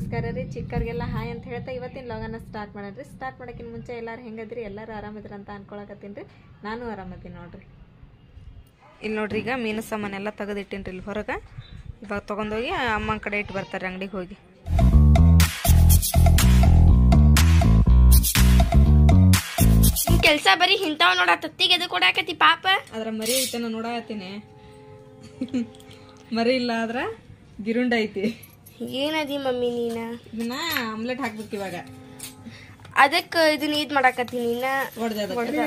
ನಮಸ್ಕಾರ ರೀ ಚಿಕ್ಕವ್ರಿಗೆಲ್ಲ ಹಾಯ್ ಅಂತ ಹೇಳ್ತಾ ಇವತ್ತಿನ ಲಾಗನ್ನ ಸ್ಟಾರ್ಟ್ ಮಾಡ್ರಿ ಸ್ಟಾರ್ಟ್ ಮಾಡೋಕ್ಕಿಂತ ಮುಂಚೆ ಎಲ್ಲರೂ ಹೆಂಗದ್ರಿ ಎಲ್ಲರೂ ಆರಾಮದ್ರಿ ಅಂತ ಅನ್ಕೊಳಕತ್ತೀನಿ ರೀ ನಾನು ಆರಾಮದೀನಿ ನೋಡ್ರಿ ಇಲ್ಲಿ ನೋಡ್ರಿ ಈಗ ಮೀನು ಸಾಮಾನೆಲ್ಲ ತೆಗೆದಿಟ್ಟಿನಿ ಇಲ್ಲಿ ಹೊರಗೆ ಇವಾಗ ತೊಗೊಂಡೋಗಿ ಅಮ್ಮನ ಕಡೆ ಇಟ್ಟು ಬರ್ತಾರೆ ಅಂಗಡಿಗೆ ಹೋಗಿ ನಿನ್ ಕೆಲ್ಸ ಬರೀ ಹಿಂತಾವ್ ನೋಡ ತತ್ತಿಗೆ ಎದು ಕೊಡಾಕತಿ ಪಾಪ ಅದ್ರ ಮರಿ ಐತೆ ನಾನು ನೋಡಾಕತ್ತೀನಿ ಮರಿ ಇಲ್ಲ ಆದ್ರ ಗಿರುಂಡ ಐತಿ ಏನದಿ ಮಮ್ಮಿ ನೀನ ಇದನ್ನ ಆಮ್ಲೆಟ್ ಹಾಕ್ಬೇಕು ಇವಾಗ ಅದಕ್ಕ ಇದನ್ನ ಇದ್ ಮಾಡಾಕತಿ ನೀನ ಹೊಡ್ದೆ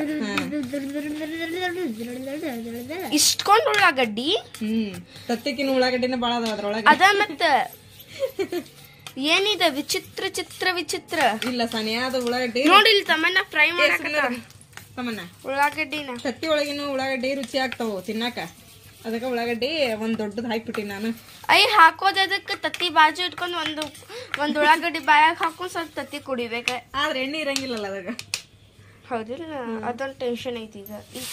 ಇಷ್ಟಕೊಂಡ್ ಉಳ್ಳಾಗಡ್ಡಿ ಹ್ಮ್ ತತ್ತಿಕಿನ ಉಳ್ಳಾಗಡ್ಡಿನ ಭಾಳ ಅದಾವ ಅದ್ರೊಳಗೆ ಅದ ಮತ್ತ ಏನಿದ ವಿಚಿತ್ರ ಚಿತ್ರ ವಿಚಿತ್ರ ಇಲ್ಲ ಸನಿಯಾದ ಉಳ್ಳಾಗಡ್ಡಿ ನೋಡಿ ಇಲ್ಲಿ ತಮ್ಮನ್ನ ಫ್ರೈ ಮಾಡಾಕತ್ತ ತಮ್ಮನ್ನ ಉಳ್ಳಾಗಡ್ಡಿನ ತತ್ತಿ ಒಳಗಿನ ಉಳ್ಳಾಗಡ್ಡಿ ರುಚಿ ಆಗ್ತಾವು ತಿನ್ನಾಕ ಅದಕ್ಕೆ ಉಳ್ಳಾಗಡ್ಡಿ ಒಂದ್ ದೊಡ್ಡದ್ ಹಾಕ್ಬಿಟ್ಟಿನಿ ನಾನು ಐ ಹಾಕೋದ್ ಅದಕ್ಕ ತತ್ತಿ ಬಾಜು ಇಟ್ಕೊಂಡ್ ಒಂದು ಒಂದ್ ಉಳ್ಳಾಗಡ್ಡಿ ಬಾಯಾಗ ಹಾಕೊಂಡ್ ಸ್ವಲ್ಪ ತತ್ತಿ ಕುಡಿಬೇಕ ಆದ್ರೆ ಎಣ್ಣೆ ಇರಂಗಿಲ್ಲಲ್ಲ ಅದಾಗ ಹೌದಿಲ್ಲ ಅದೊಂದ್ ಟೆನ್ಷನ್ ಐತಿ ಈಗ ಈ-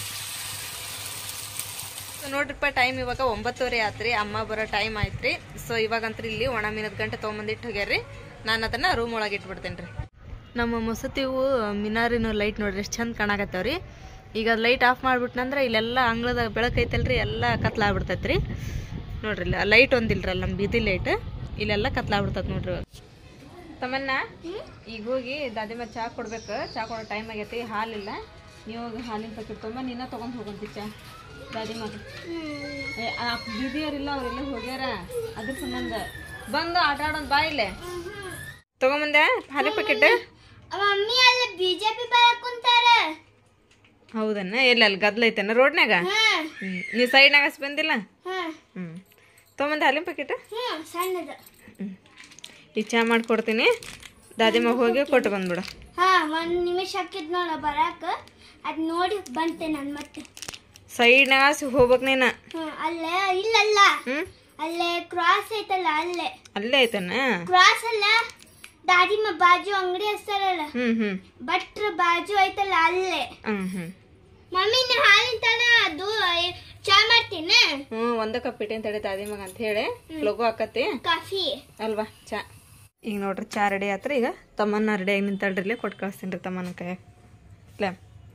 ನೋಡ್ರಿಪ್ಪ ಟೈಮ್ ಇವಾಗ ಒಂಬತ್ತುವರೆ ಆತ್ರಿ ಅಮ್ಮ ಬರೋ ಟೈಮ್ ಆಯ್ತ್ರಿ ಸೊ ಇವಾಗಂತ್ರ ಇಲ್ಲಿ ಒಣ ಮೀನದ ಗಂಟೆ ತೊಗೊಂಬಂದಿಟ್ಟು ಹೋಗ್ಯಾರ್ರಿ ನಾನು ಅದನ್ನ ರೂಮ್ ಒಳಗೆ ಇಟ್ಬಿಡ್ತೇನೆ ರೀ ನಮ್ಮ ಮಸೂತಿವು ಮಿನಾರಿನ ಲೈಟ್ ನೋಡ್ರಿ ಎಷ್ಟು ಚಂದ ಕಾಣಾಕತ್ತಾವ್ರಿ ಈಗ ಲೈಟ್ ಆಫ್ ಮಾಡ್ಬಿಟ್ನಂದ್ರೆ ಇಲ್ಲೆಲ್ಲ ಅಂಗಳದ ಬೆಳಕೈತಲ್ರಿ ಎಲ್ಲ ಕತ್ಲಾಗ್ಬಿಡ್ತೈತ್ರಿ ನೋಡ್ರಿ ಇಲ್ಲ ಲೈಟ್ ಒಂದಿಲ್ರಲ್ಲ ನಮ್ಮ ಬೀದಿ ಲೈಟ್ ಇಲ್ಲೆಲ್ಲ ಕತ್ಲಾಗ್ಬಿಡ್ತೈತೆ ನೋಡ್ರಿ ಇವಾಗ ತಮ್ಮನ್ನ ಈಗ ಹೋಗಿ ದಾದಿಮ ಚಾ ಕೊಡ್ಬೇಕು ಚಾ ಕೊಡೋ ಟೈಮ್ ಆಗೈತಿ ಹಾಲಿಲ್ಲ ನೀವು ಹೋಗಿ ಹಾಲಿನ ಪ್ಯಾಕೆಟ್ ತೊಗೊಂಬ ನೀನ ತೊಗೊಂಡು ಹೋಗಂತಿ ಚಾ ದಾದಿಮಗೆ ಬೀದಿಯವ್ರಿಲ್ಲ ಅವರೆಲ್ಲ ಹೋಗ್ಯಾರ ಅದ್ರ ಸಂಬಂಧ ಬಂದು ಆಟ ಆಡೋದು ಬಾ ಇಲ್ಲೇ ತಗೊಂಬಂದೆ ಹಾಲಿನ ಪ್ಯಾಕೆಟ್ ಮಮ್ಮಿ ಅಲ್ಲಿ ಬಿಜೆಪಿ ಬರಕ್ ಕುಂತಾರ ಹೌದನ್ನ ಎಲ್ಲಿ ಅಲ್ಲಿ ಗದ್ಲ ಐತೇನ ರೋಡ್ನ್ಯಾಗ ಹ್ಮ್ ನೀ ಸೈಡ್ನಾಗ ಹಸ್ ಬಂದಿಲ್ಲ ಹ್ಞೂ ತೊಗೊಂಬಂದೆ ಹಾಲಿನ ಪ್ಯಾಕೆಟ್ ಹ್ಮ್ ಸಣ್ಣದ ಹ್ಞೂ ಈಗ ಚಾ ಮಾಡ್ಕೊಡ್ತೀನಿ ದಾದಿಮ್ಮ ಹೋಗಿ ಕೊಟ್ಟು ಬಂದ್ಬಿಡು ಹಾ ಒಂದ್ ನಿಮಿಷ ಹಾಕಿದ್ ನೋಡ ಬರಾಕ ಅದ್ ನೋಡಿ ಬಂತೆ ನನ್ ಮತ್ತೆ ಸೈಡ್ನಾಗ ಹಸಿ ಹೋಗ್ಬೇಕು ನೀನು ಹ್ಮ್ ಅಲ್ಲೇ ಇಲ್ಲಲ್ಲ ಹ್ಞೂ ಅಲ್ಲೇ ಕ್ರಾಸ್ ಐತಲ್ಲ ಅಲ್ಲೇ ಅಲ್ಲೇ ಐತನ ಕ್ರಾಸ್ ಅಲ್ಲ ದಾದಿಮ ಬಾಜು ಅಂಗಡಿ ಹಚ್ತಾರಲ್ಲ ಹ್ಞೂ ಹ್ಞೂ ಭಟ್ರ ಬಾಜು ಐತಲ್ಲ ಅಲ್ಲೇ ಹ್ಞೂ ಹ್ಞೂ ಮಮ್ಮಿ ನಾ ಹಾಲಿನ ತನ ಅದು ಏ- ಚಾ ಮಾಡ್ತೀನಿ ಹ್ಞೂ ಒಂದು ಕಪ್ ಇಟ್ಟೇನು ತಡಿ ದಾದಿಮಗ ಅಂತ ಹೇಳಿ ಲಘು ಆಕತಿ ಕಾಫಿ ಅಲ್ವಾ ಚಾ ಈಗ ನೋಡ್ರಿ ಚಾ ರೆಡಿ ಆತ್ರಿ ಈಗ ತಮ್ಮನ್ನ ರೆಡಿ ಆಗಿ ನಿಂತಳ್ರಿ ಇಲ್ಲೇ ಕೊಟ್ಟು ಕಳಿಸ್ತೀನಿ ರೀ ತಮ್ಮನ ಕೈ ಇಲ್ಲೇ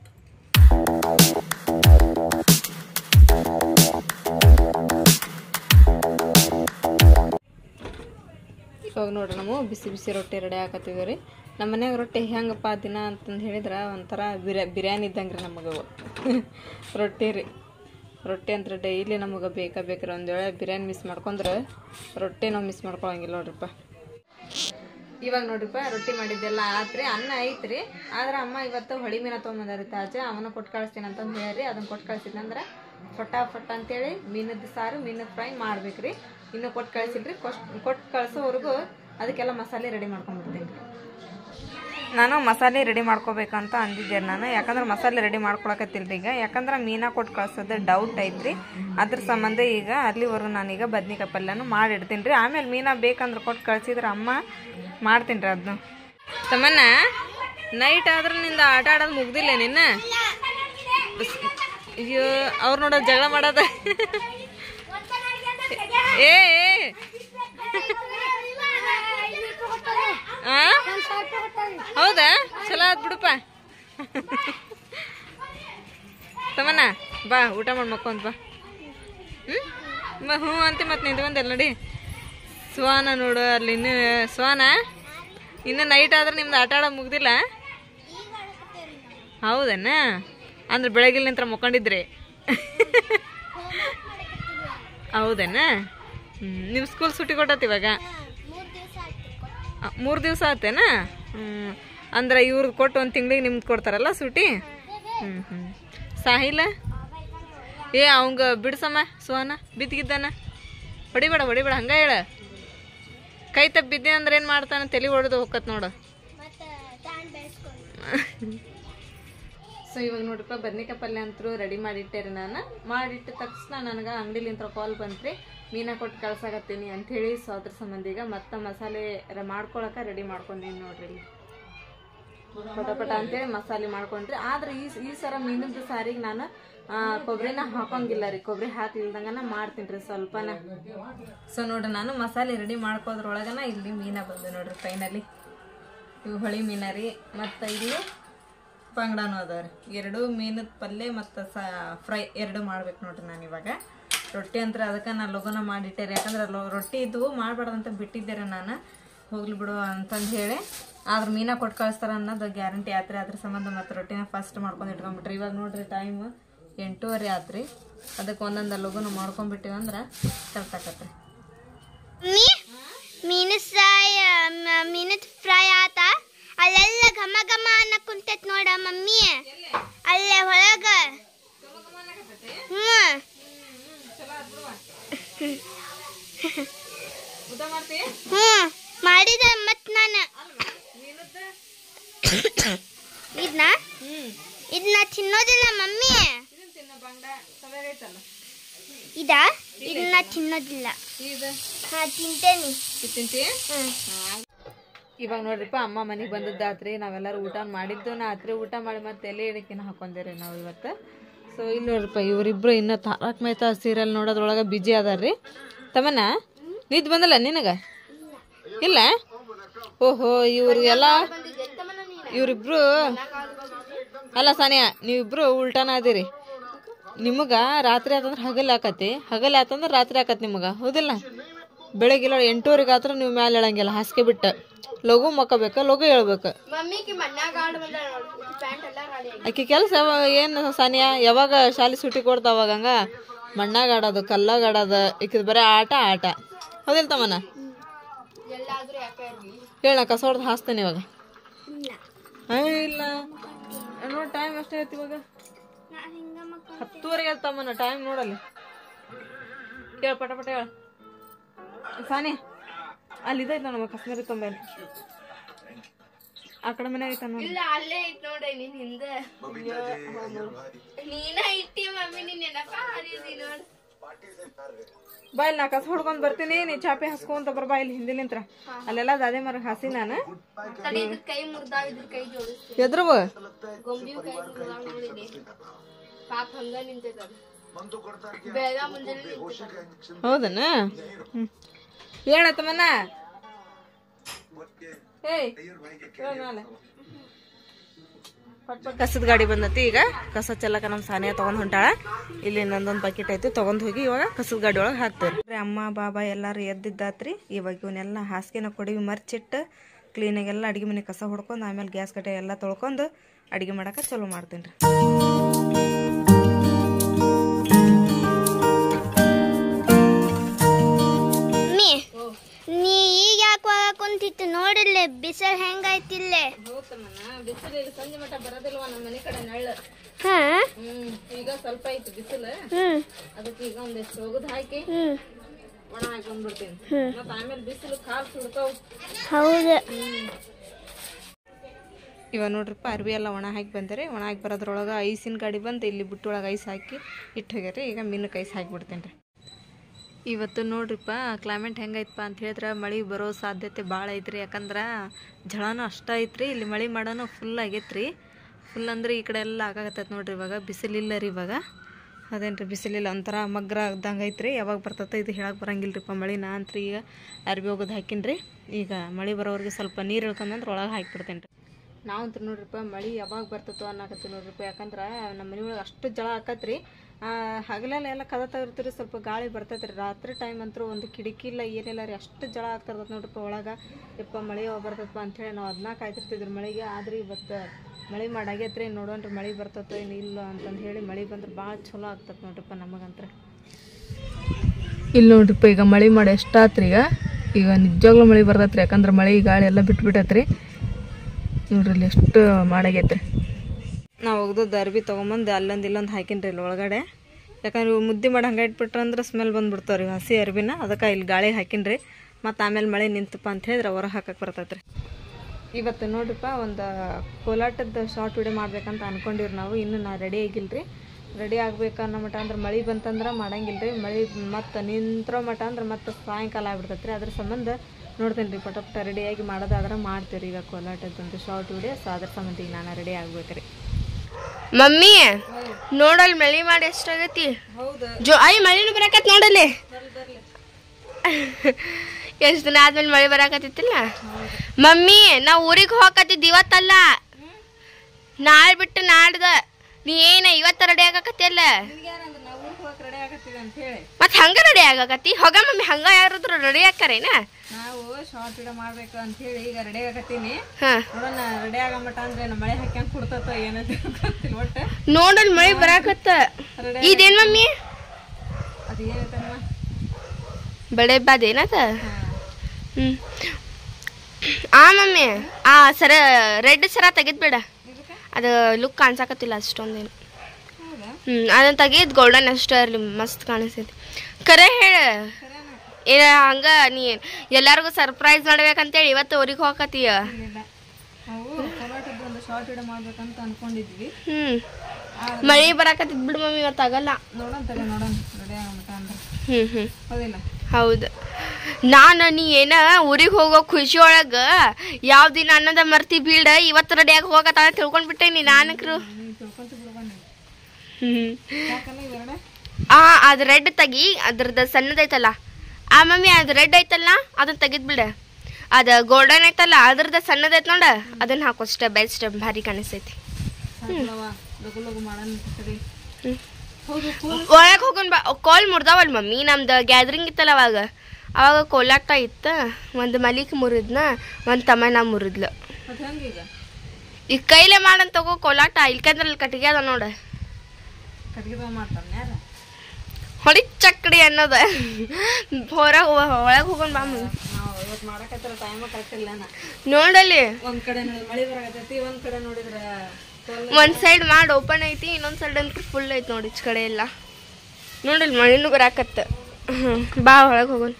ಇವಾಗ ನೋಡ್ರಿ ನಾವು ಬಿಸಿ ಬಿಸಿ ರೊಟ್ಟಿ ರೆಡಿ ಆಕತ್ತೀವಿ ರೀ ನಮ್ಮ ಮನ್ಯಾಗ ರೊಟ್ಟಿ ಹೆಂಗಪ್ಪ ದಿನ ಅಂತಂದು ಹೇಳಿದ್ರೆ ಒಂಥರ ಬಿರ್ಯಾ ಬಿರಿಯಾನಿ ಇದ್ದಂಗೆ ರೀ ನಮಗೆ ಅವು ರೊಟ್ಟಿ ರೀ ರೊಟ್ಟಿ ಅಂದ್ರೆ ಡೈಲಿ ನಮಗೆ ಬೇಕಾ ಬೇಕ್ರಿ ಒಂದು ವೇಳೆ ಬಿರಿಯಾನಿ ಮಿಸ್ ಮಾಡ್ಕೊಂಡ್ರೆ ರೊಟ್ಟಿ ನಾವು ಮಿಸ್ ಮಾಡ್ಕೊಳಂಗಿಲ್ಲ ನೋಡ್ರಿಪ್ಪ ಇವಾಗ ನೋಡ್ರಿಪ್ಪ ರೊಟ್ಟಿ ಮಾಡಿದ್ದೆಲ್ಲ ಆತ್ರಿ ಅನ್ನ ಐತ್ರಿ ಆದ್ರೆ ಅಮ್ಮ ಇವತ್ತು ಹೊಳಿ ಮೀನ ತೊಗೊಂಬಂದಾರಿ ತಾಜಾ ಅವನ ಕೊಟ್ಟು ಕಳಿಸ್ತೀನಿ ಅಂತಂದು ಹೇಳ್ರಿ ಅದನ್ನ ಕೊಟ್ಟು ಕಳ್ಸಿದ್ನಂದ್ರೆ ಫಟಾಫಟ್ ಅಂತೇಳಿ ಮೀನದ ಸಾರು ಮೀನದ ಫ್ರೈ ಮಾಡ್ಬೇಕ್ರಿ ಇನ್ನೂ ಕೊಟ್ಟು ಕಳಿಸಿಲ್ರಿ ಕೊಟ್ಟು ಕಳ್ಸೋವರೆಗೂ ಅದಕ್ಕೆಲ್ಲ ಮಸಾಲೆ ರೆಡಿ ಮಾಡ್ಕೊಂಡ್ಬಿಡ್ತೀನಿ ನಾನು ಮಸಾಲೆ ರೆಡಿ ಮಾಡ್ಕೋಬೇಕಂತ ಅಂದಿದ್ದೆ ನಾನು ಯಾಕಂದ್ರೆ ಮಸಾಲೆ ರೆಡಿ ಮಾಡ್ಕೊಳಕತ್ತಿಲ್ರಿ ಈಗ ಯಾಕಂದ್ರೆ ಮೀನಾ ಕೊಟ್ಟು ಕಳ್ಸೋದು ಡೌಟ್ ಐತ್ರಿ ಅದ್ರ ಸಂಬಂಧ ಈಗ ಅಲ್ಲಿವರೆಗೂ ನಾನೀಗ ಬದ್ನಿಕಾಯಿ ಪಲ್ಯನೂ ಮಾಡಿಡ್ತೀನಿ ರೀ ಆಮೇಲೆ ಮೀನಾ ಬೇಕಂದ್ರೆ ಕೊಟ್ಟು ಕಳ್ಸಿದ್ರೆ ಅಮ್ಮ ಮಾಡ್ತೀನಿ ರೀ ಅದನ್ನು ತಮ್ಮನ್ನ ನೈಟ್ ಆದ್ರೆ ನಿಂದ ಆಟ ಆಡೋದು ಮುಗ್ದಿಲ್ಲ ನಿನ್ನ ಅಯ್ಯೋ ಅವ್ರು ನೋಡೋದು ಜಗಳ ಮಾಡೋದ ಏ ಏ. ಆ? ಹೌದಾ ಚಲೋ ಆತ್ ಬಿಡಪ್ಪ ತಮ್ಮನ್ನ ಬಾ ಊಟ ಮಾಡಿ ಮಕ್ಕೊಂತ ಬಾ ಹ್ಞೂ ಬಾ ಹ್ಞೂ ಅಂತೆ ಮತ್ತೆ ನಿಂತ್ಕೊಂಡೆಲ್ಲ ನೋಡಿ ಸ್ವಾನ ನೋಡು ಅಲ್ಲಿ ಇನ್ನು ಸ್ವಾನ ಇನ್ನು ನೈಟ್ ಆದ್ರೆ ನಿಮ್ದು ಆಟ ಆಡೋದು ಮುಗ್ದಿಲ್ಲ ಹೌದನ್ನ ಅಂದ್ರೆ ಬೆಳಗ್ಗೆ ನಿಂತ್ರ ಮಕ್ಕೊಂಡಿದ್ರಿ ಹೌದನ್ನ ಹ್ಞೂ ನಿಮ್ಮ ಸ್ಕೂಲ್ ಸುಟ್ಟಿ ಕೊಟ್ಟತ್ ಇವಾಗ ಮೂರು ದಿವಸ ಆತೇನ ಹ್ಞೂ ಅಂದ್ರೆ ಇವ್ರದ್ದು ಕೊಟ್ಟು ಒಂದು ತಿಂಗಳಿಗೆ ನಿಮ್ಗೆ ಕೊಡ್ತಾರಲ್ಲ ಸೂಟಿ ಹ್ಞೂ ಹ್ಞೂ ಸಾಹಿಲ ಏ ಅವಂಗ ಬಿಡ್ಸಮ್ಮ ಸುಹಾನ ಬಿದ್ದಿದ್ದಾನ ಹೊಡಿಬೇಡ ಹೊಡಿಬೇಡ ಹಂಗ ಹೇಳ ಕೈ ತಪ್ಪು ಬಿದ್ದೆ ಅಂದ್ರೆ ಏನು ಮಾಡ್ತಾನೆ ತಲೆ ಹೊಡೆದು ಹೋಗತ್ ನೋಡು ಸೊ ಇವಾಗ ನೋಡ್ರಿಪ್ಪ ಬದ್ನಿಕಾಯಿ ಪಲ್ಯ ಅಂತೂ ರೆಡಿ ಮಾಡಿಟ್ಟೇರಿ ನಾನು ಮಾಡಿಟ್ಟ ತಕ್ಷಣ ನನಗೆ ಅಂಗಡಿಲಿಂತ್ರ ಕಾಲ್ ಬಂತ್ರಿ ಮೀನ ಕೊಟ್ಟು ಕಳ್ಸಾಕತ್ತೀನಿ ಅಂಥೇಳಿ ಸೊ ಅದ್ರ ಸಂಬಂಧ ಈಗ ಮತ್ತೆ ಮಸಾಲೆ ರ- ಮಾಡ್ಕೊಳಕ ರೆಡಿ ಮಾಡ್ಕೊಂಡೀನಿ ನೋಡ್ರಿ ಇಲ್ಲಿ ಪಟ ಪಟ ಅಂತೇಳಿ ಮಸಾಲೆ ಮಾಡ್ಕೊಂಡ್ರಿ ಆದ್ರೆ ಈ ಈ ಸರ ಮೀನದ ಸಾರಿಗೆ ನಾನು ಆ, ಕೊಬ್ಬರಿನ ಹಾಕೋಂಗಿಲ್ಲ ರೀ ಕೊಬ್ಬರಿ ಹಾಕ್ಲಿಲ್ದಂಗನ ಮಾಡ್ತೀನಿ ರೀ ಸ್ವಲ್ಪನ ಸೊ ನೋಡ್ರಿ ನಾನು ಮಸಾಲೆ ರೆಡಿ ಮಾಡ್ಕೋದ್ರೊಳಗನ ಇಲ್ಲಿ ಮೀನ ಬಂದು ನೋಡ್ರಿ ಫೈನಲಿ ಇವು ಹೊಳಿ ಮೀನ ರೀ ಮತ್ತು ಇಲ್ಲಿ ಬಂಗಡನೂ ಅದಾವ ರೀ ಎರಡು ಮೀನದ ಪಲ್ಯ ಮತ್ತು ಸ ಫ್ರೈ ಎರಡು ಮಾಡ್ಬೇಕು ನೋಡ್ರಿ ನಾನು ಇವಾಗ ರೊಟ್ಟಿ ಅಂತ ಅದಕ್ಕೆ ನಾನು ಲಘುನ ಮಾಡಿಟ್ಟೆ ರೀ ಯಾಕಂದ್ರೆ ಲೊ- ರೊಟ್ಟಿ ಇದ್ವು ಮಾಡ್ಬಾರ್ದಂತ ಬಿಟ್ಟಿದ್ದೆ ರೀ ನಾನು ಹೋಗ್ಲಿ ಬಿಡು ಅಂತಂದು ಹೇಳಿ ಆದ್ರೆ ಮೀನ ಕೊಟ್ಟು ಕಳಿಸ್ತಾರ ಅನ್ನೋದು ಗ್ಯಾರಂಟಿ ಆತ್ರಿ ಅದ್ರ ಸಂಬಂಧ ಮತ್ತು ರೊಟ್ಟಿನ ಫಸ್ಟ್ ಮಾಡ್ಕೊಂಡು ಇಟ್ಕೊಂಡ್ಬಿಟ್ರಿ ಇವಾಗ ನೋಡ್ರಿ ಟೈಮ್ ಎಂಟೂವರೆ ಆತ್ರಿ ಅದಕ್ಕೆ ಒಂದೊಂದು ಲಘುನ ಮಾಡ್ಕೊಂಡ್ಬಿಟ್ಟಿವಿ ಅಂದ್ರೆ ಕರೆಕ್ಟ್ ಆಕತ್ರಿ ಮಮ್ಮಿ ಮೀನು ಫ್ರೈ ಮೀನದ ಫ್ರೈ ಆತ ಅಲ್ಲೆಲ್ಲ ಘಮ ಘಮ ಅನ್ನ ಕುಂತೈತ್ ನೋಡ ಮಮ್ಮಿ ಅಲ್ಲೇ ಹೊಳಗ ಹ್ಮ್ ಊಟ ಮಾಡ್ತಿ ಹ್ಮ್ ಮಾಡಿದ ಮತ್ ನಾನು ಇದನ್ನ ಹ್ಞೂ ಇದನ್ನ ತಿನ್ನೋದಿಲ್ಲ ಮಮ್ಮಿ ಇದನ್ನ ತಿನ್ನ ಬಂಗಡ ಸರಿಯಾಗೈತಲ್ಲ ಇದ ಇದನ್ನ ತಿನ್ನೋದಿಲ್ಲ ಇದು ಹಾ ತಿಂತೇನಿ ಇದು ತಿಂತಿ ಹ್ಮ್ ಇವಾಗ ನೋಡ್ರಿಪ್ಪ ಅಮ್ಮ ಮನೆಗೆ ಬಂದದ್ದಾತ್ರಿ ನಾವೆಲ್ಲರೂ ಊಟ ಮಾಡಿದ್ದು ಆತ್ರಿ ಊಟ ಮಾಡಿ ಮತ್ತೆ ಎಲೆ ಇಡಕಿನ ಹಾಕೊಂಡೇರಿ ನಾವು ಇವತ್ತು ಸೊ ಇಲ್ಲಿ ನೋಡ್ರಿಪ್ಪ ಇವರಿಬ್ರು ಇನ್ನು ತಾರಕ್ ಮೆಹ್ತಾ ಸೀರಿಯಲ್ ನೋಡೋದ್ರೊಳಗೆ ಬಿಜಿ ಅದಾರ್ರಿ ತಮ್ಮನ ನಿದ್ ಬಂದಲ್ಲ ನಿನಗ ಇಲ್ಲ ಓಹೋ ಇವ್ರಿಗೆಲ್ಲ ಇವರಿಬ್ರು ಅಲ್ಲ ಸಾನಿಯಾ ನೀವಿಬ್ರು ಉಲ್ಟಾನ ಅದಿರಿ ನಿಮಗ ರಾತ್ರಿ ಆತಂದ್ರೆ ಹಗಲ್ ಆಕತಿ ಹಗಲ್ ಆತಂದ್ರೆ ರಾತ್ರಿ ಆಕತಿ ನಿಮಗ ಹೌದಿಲ್ಲ ಬೆಳಗಿಲ್ಲ ಎಂಟೂವರೆಗೆ ಆತ್ರ ನೀವು ಮ್ಯಾಲೆ ಹೇಳಂಗಿಲ್ಲ ಹಾಸಿಗೆ ಬಿಟ್ಟು ಲಘು ಮಕ್ಕಬೇಕು ಲಘು ಹೇಳ್ಬೇಕು ಮಮ್ಮಿಗೆ ಮನ್ಯಾಗ ಆಡ್ ಬಂದ ಪ್ಯಾಂಟ್ ಎಲ್ಲ ರೆಡಿ ಆಕಿ ಕೆಲಸ ಏನು ಸಾನಿಯಾ ಯಾವಾಗ ಶಾಲೆ ಸುಟ್ಟಿ ಕೊಡ್ತಾವ ಅವಾಗ ಹಂಗ ಮಣ್ಣಾಗ ಆಡೋದು ಕಲ್ಲಾಗ ಆಡೋದು ಈಕಿದ್ ಬರೀ ಆಟ ಆಟ ಹೌದಿಲ್ಲ ತಮ್ಮನ ಎಲ್ಲಾದ್ರೂ ಯಾಕೆ ಇರ್ಲಿ ಹೇಳ ಕಸ ಹೊಡೆದು ಹಾಸ್ತೇನೆ ಇವಾಗ ಆ, ಇಲ್ಲ ನೋಡಿ ಟೈಮ್ ಎಷ್ಟೇ ಐತಿ ಇವಾಗ ಹತ್ತುವರೆಗೆ ಆಯ್ತು ತಮ್ಮನ ಟೈಮ್ ನೋಡಲ್ಲಿ ಹೇಳ ಪಟ ಪಟ ಹೇಳ ಸಾನಿ ಅಲ್ಲಿ ಇದೈತೆ ನಮ್ಮ ಕಶ್ಮೀರಿ ತೊಂಬೆಲಿ ಆ ಕಡೆ ಮನೆ ಐತ ನೋಡಿ ಇಲ್ಲ ಅಲ್ಲೇ ಐತ್ ನೋಡ್ರಿ ನಿನ್ ಹಿಂದೆ ನೀನ ಇಟ್ಟಿ ಮಮ್ಮಿ ನಿನ್ ನೆನಪ ಹಾರಿದಿ ನೋಡ್ ಬಾಯ್ ನಾ ಕಸ ಹೊಡ್ಕೊಂಡ್ ಬರ್ತೀನಿ ನೀ ಚಾಪೆ ಹಸ್ಕೊಂತ ಬರ್ಬಾ ಇಲ್ಲಿ ಹಿಂದಿನಿಂತ್ರ ಅಲ್ಲೆಲ್ಲ ದಾದೆ ಮರ ಹಾಸಿ ನಾನು ತಡಿ ಇದ್ರ ಕೈ ಮುರ್ದಾವ್ ಇದ್ರ ಕೈ ಜೋಡಿಸ್ತೀನಿ ಎದ್ರವ ಗೊಂಬಿಯು ಕೈ ಮುರ್ದಾವ್ ನೋಡಿನಿ ಪಾಪ ಹಂಗ ನಿಂತೈತ ಅದು ಬೇಗ ಮುಂಜಾನೆ ನಿಂತೈತ ಹೌದನ ಹ್ಮ್ ಹೇಳತ್ತಮ್ಮನ ಏಯ್ ಹೇಳ್ ಮ್ಯಾಲೆ. ಪಟ್ ಪಟ್ ಕಸದ ಗಾಡಿ ಬಂದತಿ ಈಗ ಕಸ ಚೆಲ್ಲಕ ನಮ್ಮ ಸಾನಿಯ ತಗೊಂಡ್ ಹೊಂಟಾಳ ಇಲ್ಲಿ ನಂದೊಂದು ಬಕೆಟ್ ಐತಿ ತಗೊಂಡ್ ಹೋಗಿ ಇವಾಗ ಕಸದ ಗಾಡಿ ಒಳಗೆ ಹಾಕ್ತೇವೆ ಅಮ್ಮ ಬಾಬಾ ಎಲ್ಲಾರು ಎದ್ದಿದ್ದಾತ್ರಿ ಇವಾಗ ಇವನ್ನೆಲ್ಲ ಹಾಸಿಗೆನ ಕೊಡಿವಿ ಮರ್ಚಿಟ್ಟು ಕ್ಲೀನಾಗೆಲ್ಲ ಅಡಿಗೆ ಮನೆ ಕಸ ಹೊಡ್ಕೊಂಡು ಆಮೇಲೆ ಗ್ಯಾಸ್ ಕಟ್ಟೆ ಎಲ್ಲ ತೊಳ್ಕೊಂಡು ಅಡಿಗೆ ಮಾಡಕ್ಕೆ ಚಲೋ ಮಾಡ್ತೀನಿ ರೀ ಮಮ್ಮಿ ನೀ ಈಗ ಯಾಕೆ ಕುಂತಿತ್ತು ನೋಡಿಲ್ಲ ಬಿಸಿಲು ಹೆಂಗೈತಿಲ್ಲೇ ಬಿಸಿಲು ಸಂಜೆ ಮಟ್ಟ ಬರೋದಿಲ್ವಾ ನಮ್ಮ ಮನೆ ಕಡೆ ನಳ್ಳ ಹಾ ಹ್ಮ್ ಈಗ ಸ್ವಲ್ಪ ಐತಿ ಬಿಸಿಲು ಹ್ಮ್ ಅದಕ್ಕೆ ಈಗ ಒಂದಿಷ್ಟು ಹೋಗುದ್ ಹಾಕಿ ಹ್ಮ್ ಒಣ ಹಾಕೊಂಡ್ಬಿಡ್ತೀನಿ ಮತ್ತ ಆಮೇಲೆ ಬಿಸಿಲು ಕಾಲ್ ಸುಡ್ತಾವ್ ಹೌದು ಇವಾಗ ನೋಡ್ರಿಪ್ಪ ಅರ್ವಿ ಎಲ್ಲ ಒಣ ಹಾಕಿ ಬಂದರೆ ಒಣ ಹಾಕಿ ಬರೋದ್ರೊಳಗೆ ಐಸಿನ ಗಾಡಿ ಬಂದು ಇಲ್ಲಿ ಬುಟ್ಟೊಳಗೆ ಐಸ್ ಹಾಕಿ ಇಟ್ಟು ಹೋಗ್ಯಾರಿ ಈಗ ಮೀನಕ್ಕೆ ಐಸ್ ಹಾಕಿಬಿಡ್ತೀನಿ ರೀ ಇವತ್ತು ನೋಡ್ರಿಪ್ಪ ಕ್ಲೈಮೇಟ್ ಹೆಂಗೈತಪ್ಪ ಅಂತ ಹೇಳಿದ್ರೆ ಮಳೆ ಬರೋ ಸಾಧ್ಯತೆ ಭಾಳ ಐತ್ರಿ ಯಾಕಂದ್ರೆ ಝಳನೂ ಅಷ್ಟ ಐತ್ರಿ ಇಲ್ಲಿ ಮಳೆ ಮಾಡೋನು ಫುಲ್ ಆಗೈತ್ರಿ ಫುಲ್ ಅಂದ್ರೆ ಈ ಕಡೆ ಎಲ್ಲ ಆಗಾಕತ್ತೈತೆ ನೋಡ್ರಿ ಇವಾಗ ಬಿಸಿಲಿಲ್ಲ ರೀ ಇವಾಗ ಅದೇನ್ರಿ ಬಿಸಿಲಿಲ್ಲ ಒಂಥರ ಮಗ್ರ ಆಗ್ದಂಗೆ ಐತ್ರಿ ಯಾವಾಗ ಬರ್ತೈತೆ ಇದು ಹೇಳಕ್ಕೆ ಬರಂಗಿಲ್ರಿಪ್ಪ ಮಳೆ ನಾ ಅಂತ್ರಿ ಈಗ ಅರ್ಬಿ ಹೋಗೋದು ಹಾಕಿನ್ರಿ ಈಗ ಮಳೆ ಬರೋವ್ರಿಗೆ ಸ್ವಲ್ಪ ನೀರು ಇಳ್ಕೊಂಡ್ರೆ ಒಳಗೆ ಹಾಕಿಬಿಡ್ತೇನೆ ರೀ ನಾವಂತ್ರು ನೋಡ್ರಿಪ್ಪ ಮಳೆ ಯಾವಾಗ ಬರ್ತೈತೋ ಅನ್ನಕತ್ತೀವಿ ನೋಡ್ರಿಪ್ಪ ಯಾಕಂದ್ರೆ ನಮ್ಮ ಮನೆ ಒಳಗೆ ಅಷ್ಟು ಜಳ ಆಕತ್ರಿ ಹಗಲೆಲ್ಲ ಎಲ್ಲ ಕದ ತೆಗಿರ್ತೀರಿ ಸ್ವಲ್ಪ ಗಾಳಿ ಬರ್ತೈತೆ ರೀ ರಾತ್ರಿ ಟೈಮ್ ಅಂತೂ ಒಂದು ಕಿಟಕಿ ಇಲ್ಲ ಏನಿಲ್ಲ ರೀ ಅಷ್ಟು ಜಳ ಆಗ್ತಿರ್ತೈತೆ ನೋಡ್ರಿಪ್ಪ ಒಳಗೆ ಯಪ್ಪ ಮಳೆ ಯಾವಾಗ ಬರ್ತೈತಪ್ಪ ಅಂಥೇಳಿ ನಾವು ಅದನ್ನ ಕಾಯ್ತಿರ್ತಿದ್ರಿ ಮಳೆಗೆ ಆದ್ರೆ ಇವತ್ತು ಮಳೆ ಮಾಡಾಗೈತ್ರಿ ನೋಡೋಣ್ರಿ ಮಳೆ ಬರ್ತೈತೋ ಏನು ಇಲ್ಲ ಅಂತಂದು ಹೇಳಿ ಮಳೆ ಬಂದ್ರೆ ಭಾಳ ಚಲೋ ಆಗ್ತೈತೆ ನೋಡ್ರಿಪ್ಪ ನಮಗಂತ್ರ ಇಲ್ಲಿ ನೋಡ್ರಿಪ್ಪ ಈಗ ಮಳೆ ಮಾಡಿ ಎಷ್ಟಾತ್ರಿ ಈಗ ಈಗ ನಿಜವಾಗ್ಲೂ ಮಳೆ ಬರ್ತೈತ್ರಿ ಯಾಕಂದ್ರೆ ಮಳೆ ಗಾಳಿ ಎಲ್ಲ ಬಿಟ್ಬಿಟ್ಟೈತ್ರಿ ನೋಡ್ರಿ ಇಲ್ಲಿ ಎಷ್ಟು ಮಾಡಾಗೈತ್ರಿ ನಾವು ಒಗ್ದದ್ದು ಅರ್ಬಿ ತೊಗೊಂಬಂದು ಅಲ್ಲೊಂದು ಇಲ್ಲೊಂದು ಹಾಕಿನ್ರಿ ಇಲ್ಲಿ ಒಳಗಡೆ ಯಾಕಂದ್ರೆ ಇವು ಮುದ್ದೆ ಮಾಡಿ ಹಂಗೆ ಇಟ್ಬಿಟ್ರೆ ಅಂದ್ರೆ ಸ್ಮೆಲ್ ಬಂದ್ಬಿಡ್ತಾವ್ರಿ ಹಸಿ ಅರ್ಬಿನ ಅದಕ್ಕೆ ಇಲ್ಲಿ ಗಾಳಿಗೆ ಹಾಕಿನ್ರಿ ಮತ್ತು ಆಮೇಲೆ ಮಳೆ ನಿಂತಪ್ಪ ಅಂತ ಹೇಳಿದ್ರೆ ಹೊರಗೆ ಹಾಕಕ್ಕೆ ಬರ್ತೈತ್ರಿ ಇವತ್ತು ನೋಡ್ರಿಪ್ಪ ಒಂದು ಕೋಲಾಟದ ಶಾರ್ಟ್ ವಿಡಿಯೋ ಮಾಡ್ಬೇಕಂತ ಅನ್ಕೊಂಡಿವ್ರಿ ನಾವು ಇನ್ನೂ ನಾ ರೆಡಿ ಆಗಿಲ್ರಿ ರೆಡಿ ಆಗ್ಬೇಕು ಅನ್ನೋ ಮಟ ಅಂದ್ರೆ ಮಳೆ ಬಂತಂದ್ರೆ ಮಾಡಂಗಿಲ್ಲ ರೀ ಮಳೆ ಮತ್ತು ನಿಂತ್ರೋ ಮಟ ಅಂದ್ರೆ ಮತ್ತೆ ಸಾಯಂಕಾಲ ಆಗ್ಬಿಡ್ತೈತೆ ರೀ ಅದ್ರ ಸಂಬಂಧ ನೋಡ್ತೀನಿ ರೀ ಪಟ ಪಟ ರೆಡಿಯಾಗಿ ಮಾಡೋದಾದ್ರೆ ಮಾಡ್ತೀವಿ ಈಗ ಕೋಲಾಟದೊಂದು ಶಾರ್ಟ್ ವಿಡಿಯೋ ಸೊ ಅದ್ರ ಸಂಬಂಧ ಈಗ ನಾನು ರೆಡಿ ಆಗ್ಬೇಕು ರೀ ಮಮ್ಮಿ ನೋಡಲ್ ಮಳಿ ಮಾಡಿ ಎಷ್ಟಾಗೈತಿ ಹೌದು ಜೋ ಐ ಮಳಿನೂ ಬರಾಕತ್ ನೋಡಲ್ಲಿ ಎಷ್ಟ್ ದಿನ ಆದ್ಮೇಲೆ ಮಳಿ ಬರಾಕತ್ತಿತ್ತಿಲ್ಲ ಮಮ್ಮಿ ನಾ ಊರಿಗೆ ಹೋಗಕತ್ತಿದ್ ಇವತ್ತಲ್ಲ ನಾಳೆ ಬಿಟ್ಟು ನಾಡ್ದ ನೀ ಏನ ಇವತ್ತ ರೆಡಿ ಆಗಾಕತ್ತಿಯಲ್ಲ ಯಾರಂದ್ರೆ ನಾವು ಊರಿಗೆ ಹೋಗಕ್ಕೆ ರೆಡಿ ಆಗತ್ತೀವಿ ಅಂತ ಹೇಳಿ ಮತ್ ಹಂಗ ರೆಡಿ ಆಗಾಕತ್ತಿ ಹೋಗ ಮಮ್ಮಿ ಹಂಗ ಯಾರಾದ್ರು ರೆಡಿ ಆಕಾರೇನ ನಾವು ಶಾರ್ಟ್ ವಿಡಿಯೋ ಮಾಡ್ಬೇಕು ಅಂತ ಹೇಳಿ ಈಗ ರೆಡಿ ಆಗತ್ತೀನಿ ಹಾ ನೋಡೋಣ ರೆಡಿ ಆಗಮಟ ಅಂದ್ರೆ ನಮ್ಮ ಮಳೆ ಹಾಕ್ಯಂಗ್ ಕೊಡ್ತತ ಏನಂತ ಗೊತ್ತಿಲ್ಲ ಒಟ್ಟು ನೋಡಲ್ ಮಳಿ ಬರಾಕತ್ತ ರೆಡಿ ಇದೇನ್ ಮಮ್ಮಿ ಅದು ಏನೈತಮ್ಮ ಬಳೆ ಬಾದೇನದ ಹ್ಮ್ ಆ ಮಮ್ಮಿ ಆ ಸರ ರೆಡ್ ಸರ ತೆಗೆದ್ಬೇಡ ಇದಕ್ಕೆ ಅದು ಲುಕ್ ಕಾಣ್ಸಾಕತ್ತಿಲ್ಲ ಅಷ್ಟೊಂದೇನು ಹೌದಾ ಹ್ಮ್ ಅದನ್ನ ತೆಗೆದ್ ಗೋಲ್ಡನ್ ಅಷ್ಟ ಇರ್ಲಿ ಮಸ್ತ್ ಕಾಣಿಸ್ತೈತಿ ಕರೆ ಹೇಳ ಸರಿನಾ ಏ ಹಂಗ ನೀ ಎಲ್ಲಾರ್ಗು ಸರ್ಪ್ರೈಸ್ ಮಾಡ್ಬೇಕಂತೇಳಿ ಇವತ್ತು ಊರಿಗೆ ಹೋಗಕತ್ತೀಯ ಇಲ್ಲ ನಾವು ಟೊಮೆಟೊದ್ದು ಒಂದು ಶಾರ್ಟ್ ವಿಡಿಯೋ ಮಾಡ್ಬೇಕಂತ ಅನ್ಕೊಂಡಿದ್ವಿ ಹ್ಮ್ ಮಳಿ ಬರಾಕತ್ತಿದ್ ಬಿಡು ಮಮ್ಮಿ ಇವತ್ತು ಆಗಲ್ಲ ನೋಡೋಣ ತಲೆ ನೋಡೋಣ ರೆಡಿ ಆಗಮಟ ಅಂದ್ರೆ ಹ್ಮ್ ಹ್ಮ್ ಹೌದಿಲ್ಲ ಹೌದು ನಾನು ನೀ ಏನ ಊರಿಗೆ ಹೋಗೋ ಖುಷಿ ಒಳಗ ಯಾವ ದಿನ ಅನ್ನೋದ ಮರ್ತಿ ಬೀಡ ಇವತ್ತು ರೆಡಿಯಾಗಿ ಹೋಗತ್ತ ತಿಳ್ಕೊಂಡ್ಬಿಟ್ಟೇನಿ ನಾನಕ್ರು ನೀನು ತಿಳ್ಕೊಂತ ಬಿಡ್ಬಂದು ಹ್ಮ್ ಯಾಕಲ್ಲ ಇವೆರಡ ಆ ಅದ್ ರೆಡ್ ತೆಗಿ ಅದ್ರದ್ದು ಸಣ್ಣದೈತಲ್ಲ ಆ ಮಮ್ಮಿ ಅದ್ ರೆಡ್ ಐತಲ್ಲ ಅದನ್ನ ತೆಗಿದ್ಬಿಡ ಅದ ಗೋಲ್ಡನ್ ಐತಲ್ಲ ಅದ್ರದ್ದು ಸಣ್ಣದೈತ್ ನೋಡ ಅದನ್ನ ಹಾಕೋ ಸ್ಟೆಪ್ ಬೈ ಸ್ಟೆಪ್ ಭಾರಿ ಕಾಣಿಸ್ತೈತಿ ಸಾಕಲವ ಲಗು ಲಗು ಮಾಡೋಣ ಸರಿ ಹ್ಮ್. ಹೌದು ಕೂಲ್ ಒಳಗೆ ಹೋಗೋಣ ಬಾ ಕಾಲ್ ಮುರ್ದಾವಲ್ ಮಮ್ಮಿ ನಮ್ದು ಗ್ಯಾದ್ರಿಂಗ್ ಇತ್ತಲ್ಲ ಅವಾಗ ಅವಾಗ ಕೋಲಾಟ ಇತ್ತ ಒಂದು ಮಲಿಕ್ ಮುರಿದ್ನ ಒಂದು ತಮ್ಮನ ಮುರಿದ್ಲು ಮತ್ತೆ ಹೆಂಗೀಗ ಈಗ ಕೈಲೇ ಮಾಡಂತ ತಗೋ ಕೋಲಾಟ ಇಲ್ಕಂದ್ರೆ ಅಲ್ಲಿ ಕಟ್ಟಿಗೆ ಅದ ನೋಡ ಕಟ್ಗೆ ಮಾಡ್ತಾನೆ ಯಾರ ಹೊಡಿ ಚಕ್ಕಡಿ ಅನ್ನೋದ ಹೊರಗೆ ಒಳಗೆ ಹೋಗೋಣ ಬಾ ಮಮ್ಮಿ ನಾವು ಇವತ್ತು ಮಾಡಕತ್ತಾರ ಟೈಮ್ ಕರೆಕ್ಟ್ ಇಲ್ಲ ನಾ ನೋಡಲ್ಲಿ ಒಂದ್ ಕಡೆ ನೋಡಿ ಮಳಿ ಬರಾಕತ್ತೈತಿ ಒಂದ್ ಕಡೆ ನೋಡಿದ್ರ ತೊಲ್- ಒಂದ್ ಸೈಡ್ ಮಾಡಿ ಓಪನ್ ಐತಿ ಇನ್ನೊಂದ್ ಸೈಡ್ ಅಂತ ಫುಲ್ ಐತಿ ನೋಡಿ ಈಚ ಕಡೆ ಎಲ್ಲ ನೋಡಲ್ ಮಳಿನೂ ಬರಾಕತ್ತ ಹ್ಮ್ ಬಾ ಒಳಗೆ ಹೋಗೋಣ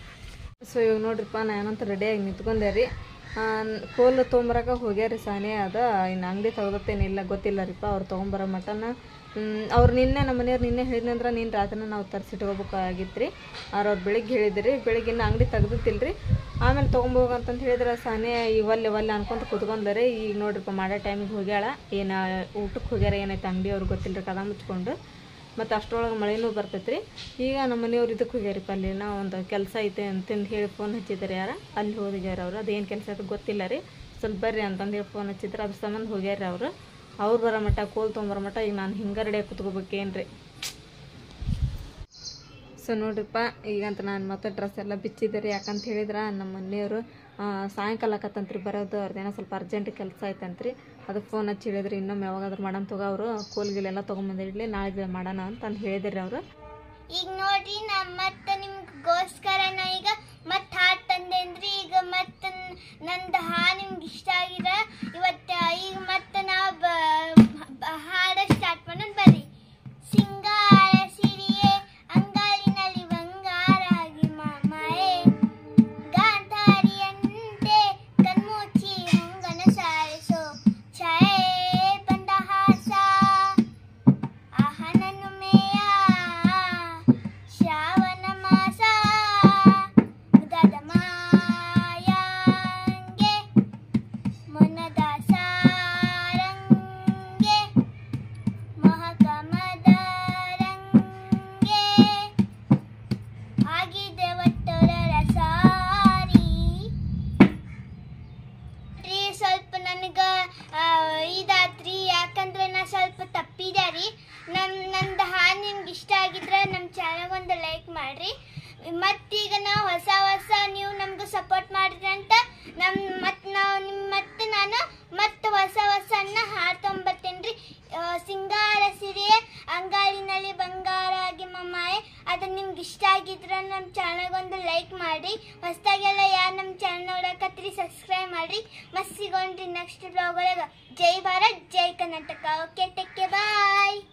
ಸೊ ಇವಾಗ ನೋಡ್ರಿಪ್ಪ ನಾ ಏನಂತ ರೆಡಿಯಾಗಿ ನಿಂತ್ಕೊಂಡೆ ರೀ ಕೋಲ್ ತೊಗೊಂಬರಕ ಹೋಗ್ಯಾರಿ ಸಾನೆ ಅದ ಇನ್ನು ಅಂಗಡಿ ತೆಗ್ದತ್ತೇನಿಲ್ಲ ಗೊತ್ತಿಲ್ಲ ರೀಪ್ಪ ಅವ್ರು ತೊಗೊಂಬರೋ ಮಟನ ಅವ್ರು ನಿನ್ನೆ ನಮ್ಮ ಮನೆಯವ್ರು ನಿನ್ನೆ ಹೇಳಿದ್ನಂದ್ರೆ ನೀನು ರಾತ್ರಿನ ನಾವು ತರಿಸಿಟ್ಕೋಬೇಕಾಗಿತ್ತು ರೀ ಅವ್ರು ಅವ್ರು ಬೆಳಿಗ್ಗೆ ಹೇಳಿದ್ರಿ ಬೆಳಿಗ್ಗೆ ಇನ್ನು ಅಂಗಡಿ ತೆಗ್ದಿತ್ತಿಲ್ಲ ರೀ ಆಮೇಲೆ ತೊಗೊಂಬೋಗ ಅಂತಂತ ಹೇಳಿದ್ರೆ ಸಾನೆ ಇವಲ್ಲಿ ಒಲ್ಲೆ ಅನ್ಕೊಂತ ಕುತ್ಕೊಂಡ್ರಿ ಈಗ ನೋಡ್ರಿಪ್ಪ ಮಾಡೋ ಟೈಮಿಗೆ ಹೋಗ್ಯಾಳ ಏನು ಊಟಕ್ಕೆ ಹೋಗ್ಯಾರ ಏನೈತೆ ಅಂಗಡಿ ಅವ್ರಿಗೆ ಗೊತ್ತಿಲ್ಲ ರೀ ಕದ ಮುಚ್ಕೊಂಡು ಮತ್ತು ಅಷ್ಟರೊಳಗೆ ಮಳೆನೂ ಬರ್ತೈತೆ ರೀ ಈಗ ನಮ್ಮ ಮನೆಯವ್ರು ಇದಕ್ಕೆ ಹೋಗ್ಯಾರಿಪ್ಪ ಅಲ್ಲಿ ನಾವು ಒಂದು ಕೆಲಸ ಐತೆ ಅಂತಂದು ಹೇಳಿ ಫೋನ್ ಹಚ್ಚಿದ್ದಾರೆ ಯಾರ ಅಲ್ಲಿ ಹೋಗ್ಯಾರ ಅವರು ಅದೇನು ಕೆಲಸ ಅದು ಗೊತ್ತಿಲ್ಲ ರೀ ಸ್ವಲ್ಪ ಬರ್ರಿ ಅಂತಂದು ಹೇಳಿ ಫೋನ್ ಹಚ್ಚಿದ್ರೆ ಅದ್ರ ಸಂಬಂಧ ಹೋಗ್ಯಾರ ಅವರು ಅವ್ರು ಬರೋ ಮಟ್ಟ ಕೋಲ್ ತೊಗೊಂಬರೋ ಮಟ್ಟ ಈಗ ನಾನು ಹಿಂಗೆ ರೆಡಿಯಾಗಿ ಕುತ್ಕೋಬೇಕೇನ್ರಿ ಸೊ ನೋಡ್ರಿಪ್ಪ ಈಗಂತ ನಾನು ಮತ್ತೆ ಡ್ರೆಸ್ ಎಲ್ಲ ಬಿಚ್ಚಿದ್ದೆ ರೀ ಯಾಕಂತ ಹೇಳಿದ್ರೆ ನಮ್ಮ ಮನೆಯವರು ಸಾಯಂಕಾಲ ಆಕತ್ತಂತ್ರಿ ಬರೋದು ಅವ್ರದ್ದೇನೋ ಸ್ವಲ್ಪ ಅರ್ಜೆಂಟ್ ಕೆಲಸ ಐತಂತ್ರಿ ಅದಕ್ಕೆ ಫೋನ್ ಹಚ್ಚಿ ಹೇಳಿದ್ರಿ ಇನ್ನೊಮ್ಮೆ ಯಾವಾಗಾದ್ರೂ ಮಾಡೋಣ ತಗೋ ಅವರು ಕೋಲ್ಗಿಲೆಲ್ಲ ತೊಗೊಂಬಂದಿಡ್ಲಿ ನಾಳೆ ಮಾಡೋಣ ಅಂತ ಅಂದ್ ಹೇಳಿದ್ರಿ ಅವರು ಈಗ ನೋಡ್ರಿ ನಾ ಮತ್ತ ನಿಮ್ಗೋಸ್ಕರ ನಾ ಈಗ ಮತ್ ಹಾಡ್ ತಂದೇನ್ರಿ ಈಗ ಮತ್ತ ನ್- ನಂದು ಹಾ ನಿಮ್ಗೆ ಇಷ್ಟ ಆಗಿರ ಇವತ್ತ ಈಗ ಮತ್ತ ನಾ ಹಾಡ ಸ್ಟಾರ್ಟ್ ಮಾಡೋಣ ಬರ್ರಿ ಸಿಂಗಾರ ಸಿರಿಯೇ ಅಂಗಾಲಿನಲ್ಲಿ ಬಂಗಾರಾಗಿ ಮಾಮಾಯೇ ಗಾಂಧಾರಿಯಂತೆ ಕಣ್ಮುಚ್ಚಿ ಹೊಂಗನ ಸಾರಿಸೋ ಛಾಯೆ ಬಂದ ಹಾಸ ಆಹನನು ಮೇಯ ಶ್ರಾವಣ ಮಾಸ ಗದ ಮಾಯಾಂಗೆ ಮನದ ಸಾರಂಗೆ ಮಹಕಮದ ರಂಗೆ ಆಗಿದೆ ಒಟ್ಟೊರರ ಸಾರಿ ರೀ ಸ್ವಲ್ಪ ನನಗೆ ಇದಾತ್ರಿ ಯಾಕಂದ್ರೆ ನಾ ಸ್ವಲ್ಪ ತಪ್ಪಿದೆ ರೀ ನಮ್ಮ ನಂದು ಹಾಡು ನಿಮ್ಗೆ ಇಷ್ಟ ಆಗಿದ್ರೆ ನಮ್ಮ ಚಾನಲ್ ಒಂದು ಲೈಕ್ ಮಾಡಿರಿ ಮತ್ತೀಗ ನಾವು ಹೊಸ ಹೊಸ ನೀವು ನಮ್ಗೆ ಸಪೋರ್ಟ್ ಮಾಡಿದ್ರಿ ಅಂತ ನಮ್ಮ ಮತ್ತು ನಾವು ನಿಮ್ಮ ಮತ್ತೆ ನಾನು ಮತ್ತೆ ಹೊಸ ಹೊಸನ್ನ ಹಾಡು ತೊಗೊಂಬರ್ತೇನೆ ರೀ ಸಿಂಗಾರ ಸಿರಿಯೇ ಅಂಗಾಲಿನಲ್ಲಿ ಬಂಗಾರ ಆಗಿ ಮಮ್ಮಾಯೆ ಅದು ನಿಮ್ಗೆ ಇಷ್ಟ ಆಗಿದ್ರೆ ನಮ್ಮ ಚಾನಲ್ಗೆ ಒಂದು ಲೈಕ್ ಮಾಡಿ ಹೊಸ್ದಾಗೆಲ್ಲ ಯಾರು ನಮ್ಮ ಚಾನಲ್ ನೋಡಕತ್ರಿ ಸಬ್ಸ್ಕ್ರೈಬ್ ಮಾಡಿ ಮಸ್ತ್ ಸಿಗೋಣ್ರಿ ನೆಕ್ಸ್ಟ್ ಬ್ಲಾಗ್ ಒಳಗೆ ಜೈ ಭಾರತ್ ಜೈ ಕರ್ನಾಟಕ ಓಕೆ ಟೆಕ್ಕೆ ಬಾಯ್